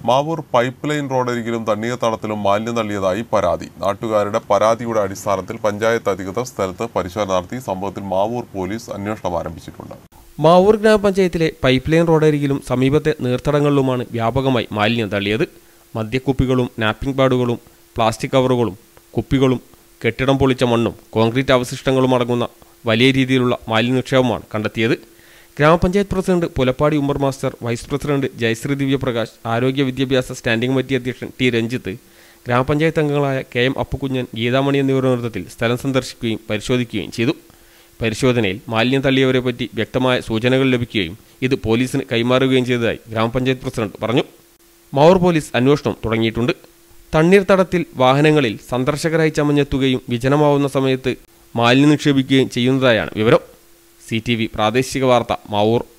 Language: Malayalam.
മാവൂർ പൈപ്പ് ലൈൻ റോഡരികിലും തണ്ണീർത്തടത്തിലും മാലിന്യം തള്ളിയതായി പരാതി നാട്ടുകാരുടെ പരാതിയുടെ അടിസ്ഥാനത്തിൽ പഞ്ചായത്ത് അധികൃതർ സ്ഥലത്ത് പരിശോധന നടത്തി സംഭവത്തിൽ മാവൂർ പോലീസ് അന്വേഷണം ആരംഭിച്ചിട്ടുണ്ട് മാവൂർ ഗ്രാമപഞ്ചായത്തിലെ പൈപ്പ് ലൈൻ റോഡരികിലും സമീപത്തെ നീർത്തടങ്ങളിലുമാണ് വ്യാപകമായി മാലിന്യം തള്ളിയത് മദ്യക്കുപ്പികളും നാപ്പിംഗ് പാഡുകളും പ്ലാസ്റ്റിക് കവറുകളും കുപ്പികളും കെട്ടിടം പൊളിച്ച മണ്ണും കോൺക്രീറ്റ് അവശിഷ്ടങ്ങളും അടങ്ങുന്ന വലിയ രീതിയിലുള്ള മാലിന്യ നിക്ഷേപമാണ് കണ്ടെത്തിയത് ഗ്രാമപഞ്ചായത്ത് president Pulappadi Ummer master vice president Jayasree Divyaprakash ആരോഗ്യ വിദ്യാഭ്യാസ സ്റ്റാൻഡിംഗ് കമ്മിറ്റി അധ്യക്ഷൻ ടി രഞ്ജിത്ത് ഗ്രാമപഞ്ചായത്ത് അംഗങ്ങളായ കെ എം അപ്പുകുഞ്ഞൻ ഗീതാമണി എന്നിവരുടെ നേതൃത്വത്തിൽ സ്ഥലം സന്ദർശിക്കുകയും പരിശോധിക്കുകയും ചെയ്തു പരിശോധനയിൽ മാലിന്യം തള്ളിയവരെ പറ്റി വ്യക്തമായ സൂചനകൾ ലഭിക്കുകയും ഇത് പോലീസിന് കൈമാറുകയും ചെയ്തതായി ഗ്രാമപഞ്ചായത്ത് പ്രസിഡന്റ് പറഞ്ഞു മാവൂർ പോലീസ് അന്വേഷണം തുടങ്ങിയിട്ടുണ്ട് തണ്ണീർത്തടത്തിൽ വാഹനങ്ങളിൽ സന്ദർശകരായി ചമഞ്ഞെത്തുകയും വിജനമാവുന്ന സമയത്ത് മാലിന്യം നിക്ഷേപിക്കുകയും ചെയ്യുന്നതായാണ് വിവരം സി പ്രാദേശിക വാർത്ത മാവൂർ